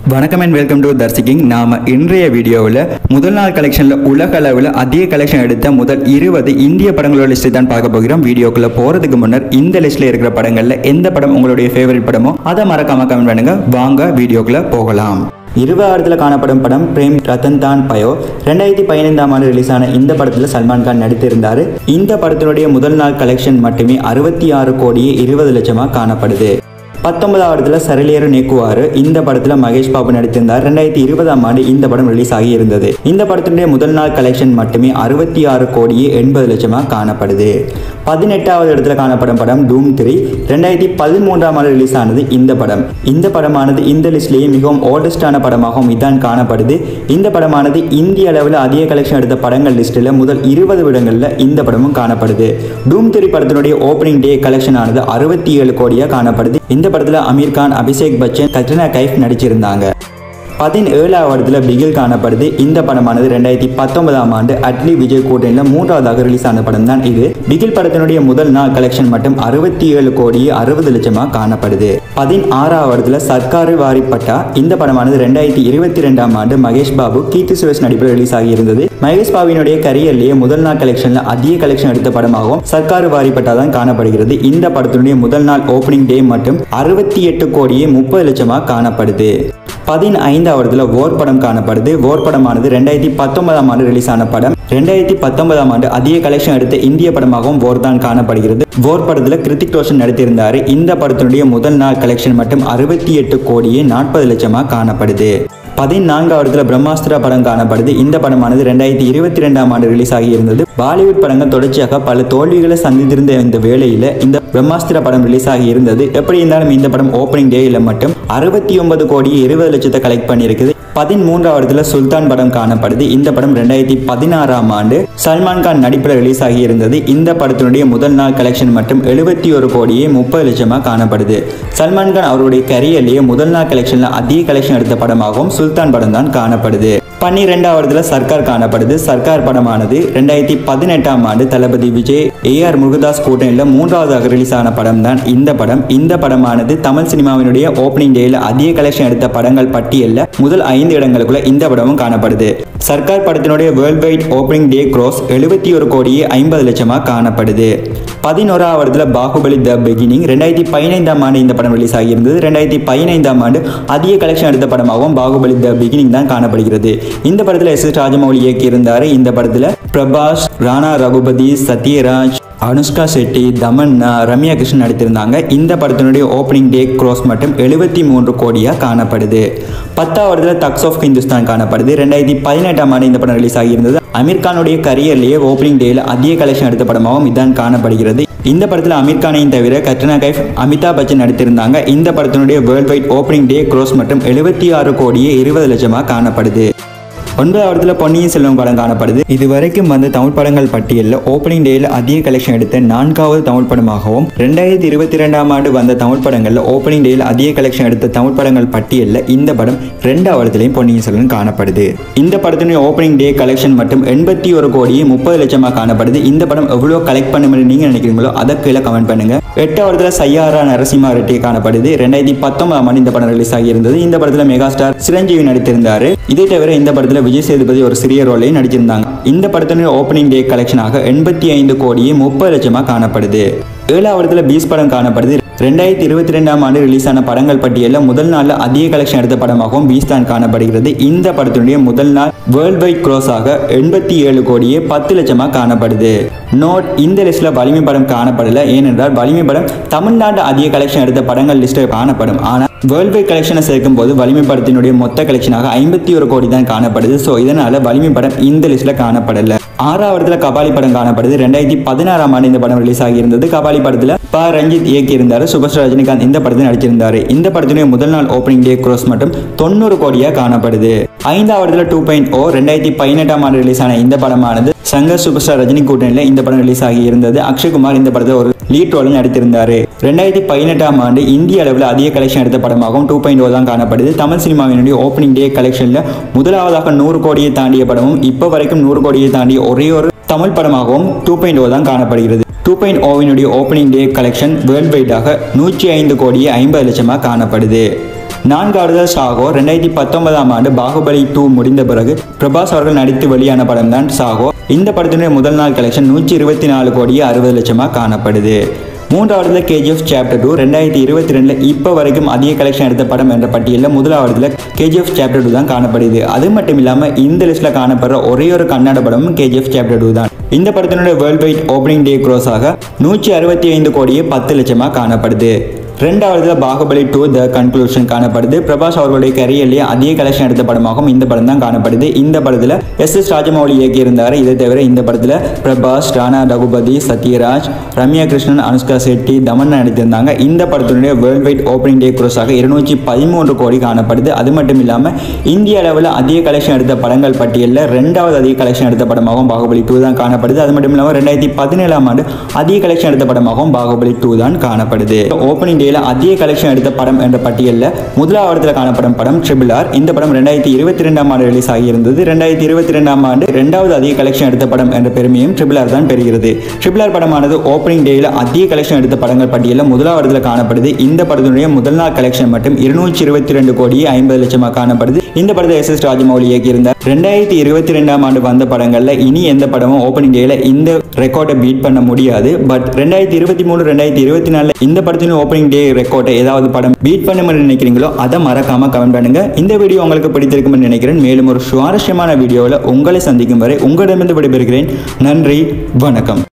வணக்கம் and welcome to தர்சிகிங் நாம இன்றைய வீடியோவில் முதல் நாள் கலெக்ஷனில் உலக அளவில் அதிக கலெக்ஷன் எடுத்த முதல் இருபது இந்திய படங்களோட லிஸ்ட்டை தான் பார்க்க போகிறோம் வீடியோக்குள்ள போகிறதுக்கு முன்னர் இந்த லிஸ்ட்டில் இருக்கிற படங்களில் எந்த படம் உங்களுடைய ஃபேவரட் படமோ அதை மறக்காம கமெண்ட் பண்ணுங்க வாங்க வீடியோக்குள்ள போகலாம் இருபதாயிரத்தில் காணப்படும் படம் பிரேம் ரத்தன் தான் பயோ ரெண்டாயிரத்தி பதினைந்தாம் ஆண்டு ரிலீஸ் ஆன இந்த படத்தில் சல்மான் கான் நடித்திருந்தார் இந்த படத்தினுடைய முதல் நாள் கலெக்ஷன் மட்டுமே அறுபத்தி ஆறு கோடியே இருபது லட்சமாக காணப்படுது பத்தொன்பதாவதுல சரளியர் நீக்குவார் இந்த படத்துல மகேஷ் பாபு நடித்திருந்தார் ரெண்டாயிரத்தி இருபதாம் ஆண்டு இந்த படம் ரிலீஸ் ஆகி இருந்தது இந்த படத்தினுடைய முதல் நாள் கலெக்ஷன் மட்டுமே அறுபத்தி ஆறு கோடியே எண்பது லட்சமா காணப்படுது பதினெட்டாவது இடத்துல காணப்படும் படம் டூம் த்ரீ ரெண்டாயிரத்தி பதிமூன்றாம் ஆண்டு ரிலீஸ் ஆனது இந்த படம் இந்த படமானது இந்த லிஸ்ட்லேயே மிகவும் ஓல்டஸ்டான படமாகவும் இதான் காணப்படுது இந்த படமானது இந்திய அளவில் அதிக கலெக்ஷன் எடுத்த படங்கள் லிஸ்ட்டில் முதல் இருபது இடங்களில் இந்த படமும் காணப்படுது டூம் த்ரீ படத்தினுடைய ஓப்பனிங் டே கலெக்ஷன் ஆனது அறுபத்தி ஏழு கோடியாக காணப்படுது இந்த படத்தில் அமீர் கான் அபிஷேக் பச்சன் கத்ரினா கைஃப் நடிச்சிருந்தாங்க பதினேழாவது இடத்துல பிகில் காணப்படுது இந்த படமானது ரெண்டாயிரத்தி பத்தொன்பதாம் ஆண்டு அட்லி விஜய் கூட்டணியில் மூன்றாவதாக ரிலீஸ் ஆன படம் தான் இது பிகில் படத்தினுடைய முதல் நாள் கலெக்ஷன் மட்டும் அறுபத்தி ஏழு கோடி அறுபது லட்சமாக காணப்படுது பதினாறாவது இடத்துல சர்க்காரு வாரிப்பட்டா இந்த படமானது ரெண்டாயிரத்தி இருபத்தி ரெண்டாம் ஆண்டு மகேஷ் பாபு கீர்த்தி சுரேஷ் நடிப்பில் ரிலீஸ் ஆகி இருந்தது மகேஷ் பாபுவினுடைய கரியர்லேயே முதல் நாள் கலெக்ஷனில் அதிக கலெக்ஷன் எடுத்த படமாகவும் சர்க்காரு வாரிப்பட்டா தான் காணப்படுகிறது இந்த படத்தினுடைய முதல் நாள் ஓப்பனிங் டே மட்டும் அறுபத்தி எட்டு கோடியே முப்பது லட்சமாக காணப்படுது பதினைந்தாவதுல ஓர் படம் காணப்படுது ஓர் படமானது ரெண்டாயிரத்தி பத்தொன்பதாம் ஆண்டு ரிலீஸ் ஆன படம் ரெண்டாயிரத்தி பத்தொன்பதாம் ஆண்டு அதிக கலெக்ஷன் எடுத்த இந்திய படமாகவும் ஓர் தான் காணப்படுகிறது ஓர் படத்துல கிருத்திக் ரோஷன் நடித்திருந்தார் இந்த படத்தினுடைய முதல் நாள் கலெக்ஷன் மட்டும் அறுபத்தி எட்டு கோடியே நாற்பது லட்சமாக காணப்படுது பதினான்காவது பிரம்மாஸ்திரா படம் காணப்படுது இந்த படமானது ரெண்டாயிரத்தி இருபத்தி ரெண்டாம் ஆண்டு ரிலீஸ் ஆகி இருந்தது பாலிவுட் படங்கள் தொடர்ச்சியாக பல தோல்விகளை சந்தித்திருந்த இந்த வேளையில் இந்த பிரம்மாஸ்திரா படம் ரிலீஸ் ஆகி இருந்தது எப்படி இருந்தாலும் இந்த படம் ஓப்பனிங் டேயில் மட்டும் அறுபத்தி ஒன்பது கோடி இருபது லட்சத்தை கலெக்ட் பண்ணியிருக்குது பதிமூன்றாவதுல சுல்தான் படம் காணப்படுது இந்த படம் ரெண்டாயிரத்தி பதினாறாம் ஆண்டு சல்மான் கான் நடிப்பில் ரிலீஸ் ஆகி இருந்தது இந்த படத்தினுடைய முதல் நாள் கலெக்ஷன் மட்டும் எழுபத்தி ஒரு கோடியே முப்பது லட்சமாக காணப்படுது சல்மான் கான் அவருடைய கரியர்லேயே முதல் நாள் கலெக்ஷனில் அதிக கலெக்ஷன் எடுத்த படமாகவும் சுல்தான் படம் தான் காணப்படுது பன்னிரெண்டாவதுல சர்க்கார் காணப்படுது சர்க்கார் படமானது ரெண்டாயிரத்தி பதினெட்டாம் ஆண்டு தளபதி விஜய் ஏ ஆர் முருகதாஸ் கூட்டணியில் மூன்றாவதாக ரிலீஸ் ஆன படம் தான் இந்த படம் இந்த படமானது தமிழ் சினிமாவினுடைய ஓப்பனிங் டேயில் அதிக கலெக்ஷன் எடுத்த படங்கள் பட்டியலில் முதல் ஐந்து இடங்களுக்குள்ள இந்த படமும் காணப்படுது சர்க்கார் படத்தினுடைய world wide opening day gross எழுபத்தி ஒரு கோடியே ஐம்பது லட்சமாக காணப்படுது பதினோராவதுல பாகுபலி த பிகினிங் ரெண்டாயிரத்தி பதினைந்தாம் ஆண்டு இந்த படம் ரிலீஸ் ஆகியிருந்தது ரெண்டாயிரத்தி பதினைந்தாம் ஆண்டு அதிக கலெக்ஷன் எடுத்த படமாகவும் பாகுபலி த பிகினிங் தான் காணப்படுகிறது இந்த படத்தில் எஸ் எஸ் ராஜமௌலி இயக்கியிருந்தார் இந்த படத்தில் பிரபாஸ் ராணா ரகுபதி சத்யராஜ் அனுஷ்கா செட்டி தமன்னா ரம்யா கிருஷ்ணன் நடித்திருந்தாங்க இந்த படத்தினுடைய ஓப்பனிங் டே க்ரோஸ் மட்டும் எழுபத்தி மூன்று கோடியாக காணப்படுது பத்தாவதுல தக்ஸ் ஆஃப் ஹிந்துஸ்தான் காணப்படுது ரெண்டாயிரத்தி பதினெட்டாம் ஆண்டு இந்த படம் ரிலீஸ் ஆகியிருந்தது அமீர் கானுடைய கரியர்லேயே ஓப்பனிங் டேயில் அதிக கலெக்ஷன் எடுத்த படமாகவும் இதான் காணப்படுகிறது இந்த படத்தில் அமீர் கானையும் தவிர கத்ரினா கைஃப் அமிதாப் பச்சன் நடித்திருந்தாங்க இந்த படத்தினுடைய world wide opening day gross மட்டும் எழுபத்தி ஆறு கோடியே இருபது லட்சமாக காணப்படுது ஒன்பதாவதுல பொன்னியின் செல்வன் படம் காணப்படுது இது வரைக்கும் வந்த தமிழ் படங்கள் பட்டியலில் ஓப்பனிங் டேயில் அதிக கலெக்ஷன் எடுத்த நான்காவது தமிழ் படமாகவும் ரெண்டாயிரத்தி இருபத்தி ரெண்டாம் ஆண்டு வந்த தமிழ் படங்களில் ஓப்பனிங் டேயில் அதிக கலெக்ஷன் எடுத்த தமிழ் படங்கள் பட்டியலில் இந்த படம் ரெண்டாவதுலையும் பொன்னியின் செல்வன் காணப்படுது இந்த படத்தினுடைய ஓப்பனிங் டே கலெக்ஷன் மட்டும் எண்பத்தி ஒரு கோடியே முப்பது லட்சமாக காணப்படுது இந்த படம் எவ்வளோ கலெக்ட் பண்ணுமென்னு நீங்கள் நினைக்கிறீங்களோ அதை கீழே கமெண்ட் பண்ணுங்க எட்டாவதுல சையாரா நரசிம்மா ரெட்டி காணப்படுது ரெண்டாயிரத்தி பத்தொன்பதாம் ஆண்டு இந்த படம் ரிலீஸ் ஆகியிருந்தது இந்த படத்தில் மெகா ஸ்டார் சிரஞ்சீவி நடித்திருந்தார் இதை தவிர இந்த படத்தில் விஜய் சேதுபதி ஒரு சிறிய ரோலையும் நடிச்சிருந்தாங்க இந்த படத்தினுடைய ஓப்பனிங் டே கலெக்ஷனாக எண்பத்தி ஐந்து கோடியே முப்பது லட்சமாக காணப்படுது ஏழாவதுல பீஸ் படம் காணப்படுது ரெண்டாயிரத்தி இருபத்தி ரெண்டாம் ஆண்டு ரிலீஸ் ஆன படங்கள் பட்டியலில் முதல் நாளில் அதிக கலெக்ஷன் எடுத்த படமாகவும் பீஸ் தான் காணப்படுகிறது இந்த படத்தினுடைய முதல் நாள் வேர்ல்ட் வைட் க்ரோஸாக எண்பத்தி ஏழு கோடியே பத்து லட்சமாக காணப்படுது நோட் இந்த லிஸ்ட்டில் வலிமை படம் காணப்படலை ஏனென்றால் வலிமை படம் தமிழ்நாடு அதிக கலெக்ஷன் எடுத்த படங்கள் லிஸ்ட்டில் காணப்படும் ஆனால் வேர்ல்ட் வைட் கலெக்ஷனை சேர்க்கும் போது வலிமை படத்தினுடைய மொத்த கலெக்ஷனாக ஐம்பத்தி ஒரு கோடி தான் காணப்படுது ஸோ இதனால் வலிமை படம் இந்த லிஸ்ட்டில் காணப்படலை ஆறாவதுல கபாலி படம் காணப்படுது ரெண்டாயிரத்தி பதினாறாம் ஆண்டு இந்த படம் ரிலீஸ் ஆகியிருந்தது கபாலி படத்தில் ப ரஞ்சித் இயக்கியிருந்தார் சூப்பர் ஸ்டார் ரஜினிகாந்த் இந்த படத்தில் நடிச்சிருந்தார் இந்த படத்தினுடைய முதல் நாள் ஓப்பனிங் டே க்ரோஸ் மட்டும் தொண்ணூறு கோடியாக காணப்படுது ஐந்தாவதுல டூ பாயிண்ட் ஓ ரெண்டாயிரத்தி பதினெட்டாம் ஆண்டு ரிலீஸ் ஆன இந்த படமானது சங்கர் சூப்பர் ஸ்டார் ரஜினி கூட்டணியில் இந்த படம் ரிலீஸ் ஆகி இருந்தது அக்ஷய்குமார் இந்த படத்தில் ஒரு லீட் ரோலில் நடித்திருந்தார் ரெண்டாயிரத்தி பதினெட்டாம் ஆண்டு இந்திய அளவில் அதிக கலெக்ஷன் எடுத்த படமாகவும் டூ பாயிண்ட் ஓ தான் காணப்படுது தமிழ் சினிமாவினுடைய ஓப்பனிங் டே கலெக்ஷனில் முதலாவதாக நூறு கோடியை தாண்டிய படமும் இப்போ வரைக்கும் நூறு கோடியை தாண்டிய ஒரே ஒரு தமிழ் படமாகவும் டூ பாயிண்ட் ஓ தான் காணப்படுகிறது டூ பாயிண்ட் ஓவினுடைய ஓப்பனிங் டே கலெக்ஷன் வேர்ல்ட் வைடாக நூற்றி ஐந்து கோடியே ஐம்பது லட்சமாக காணப்படுது நான்காவது சாகோ ரெண்டாயிரத்தி பத்தொன்பதாம் ஆண்டு பாகுபலி டூ முடிந்த பிறகு பிரபாஸ் அவர்கள் நடித்து வெளியான படம் தான் சாகோ இந்த படத்தினுடைய முதல் நாள் கலெக்ஷன் நூற்றி இருபத்தி நாலு கோடியே அறுபது லட்சமாக காணப்படுது மூன்றாவதுல கேஜிஎஃப் சாப்டர் டூ ரெண்டாயிரத்தி இருபத்தி ரெண்டில் இப்போ வரைக்கும் அதிக கலெக்ஷன் எடுத்த படம் என்ற பட்டியலில் முதலாவதுல கேஜிஎஃப் சாப்டர் டூ தான் காணப்படுது அது மட்டும் இல்லாமல் இந்த லிஸ்ட்டில் காணப்படுற ஒரே ஒரு கன்னட படமும் கேஜிஎஃப் சாப்டர் டூ தான் இந்த படத்தினுடைய வேர்ல்ட் வைட் ஓப்பனிங் டே க்ரோஸாக நூற்றி அறுபத்தி ஐந்து கோடியே பத்து லட்சமாக காணப்படுது ரெண்டாவதுல பாகுபலி டூ த கன்க்ளூஷன் காணப்படுது பிரபாஸ் அவர்களுடைய கரியர்லேயே அதிக கலெக்ஷன் எடுத்த படமாகவும் இந்த படம் தான் காணப்படுது இந்த படத்தில் எஸ் எஸ் ராஜமௌலி இயக்கியிருந்தார் இதை தவிர இந்த படத்தில் பிரபாஸ் ராணா ரகுபதி சத்யராஜ் ரம்யா கிருஷ்ணன் அனுஷ்கா செட்டி தமன் நடித்திருந்தாங்க இந்த படத்தினுடைய வேர்ல்ட் வைட் ஓப்பனிங் டே க்ரோஸாக இருநூற்றி பதிமூன்று கோடி காணப்படுது அது மட்டும் இல்லாமல் இந்திய அளவில் அதிக கலெக்ஷன் எடுத்த படங்கள் பட்டியலில் ரெண்டாவது அதிக கலெக்ஷன் எடுத்த படமாகவும் பாகுபலி டூ தான் காணப்படுது அது மட்டும் இல்லாமல் ரெண்டாயிரத்தி பதினேழாம் ஆண்டு அதிக கலெக்ஷன் எடுத்த படமாகவும் பாகுபலி டூ தான் காணப்படுது ஓப்பனிங் டே டேல அதிக கலெக்ஷன் எடுத்த படம் என்ற பட்டியலில் முதலாவதுல காணப்படும் படம் ட்ரிபிள் ஆர் இந்த படம் ரெண்டாயிரத்தி இருபத்தி ரெண்டாம் ஆண்டு ரிலீஸ் ஆகியிருந்தது ரெண்டாயிரத்தி இருபத்தி ரெண்டாம் ஆண்டு ரெண்டாவது அதிக கலெக்ஷன் எடுத்த படம் என்ற பெருமையும் ட்ரிபிள் ஆர் தான் பெறுகிறது ட்ரிபிள் ஆர் படமானது ஓப்பனிங் டேல அதிக கலெக்ஷன் எடுத்த படங்கள் பட்டியலில் முதலாவதுல காணப்படுது இந்த படத்தினுடைய முதல் நாள் கலெக்ஷன் மட்டும் இருநூற்றி இருபத்தி ரெண்டு கோடி ஐம்பது லட்சமாக காணப்படுது இந்த படத்தை எஸ் எஸ் ராஜமௌலி இயக்கியிருந்தார் ரெண்டாயிரத்தி இருபத்தி ரெண்டாம் ஆண்டு வந்த படங்கள்ல இனி எந்த படமும் ஓப்பனிங் டேல இந்த ரெக்கார்டை பீட் பண்ண முடியாது பட் ரெண்டாயிரத்தி இருபத்தி மூணு ரெண்டாயிரத்தி இருபத்தி நாலுல இந்த படத்தின் ஓப்பனிங் டே ரெக்கார்டை ஏதாவது படம் பீட் பண்ணுமென்னு நினைக்கிறீங்களோ அதை மறக்காம கமெண்ட் பண்ணுங்க இந்த வீடியோ உங்களுக்கு பிடித்திருக்கும்னு நினைக்கிறேன் மேலும் ஒரு சுவாரஸ்யமான வீடியோவில் உங்களை சந்திக்கும் வரை உங்களிடமிருந்து விடைபெறுகிறேன் நன்றி வணக்கம்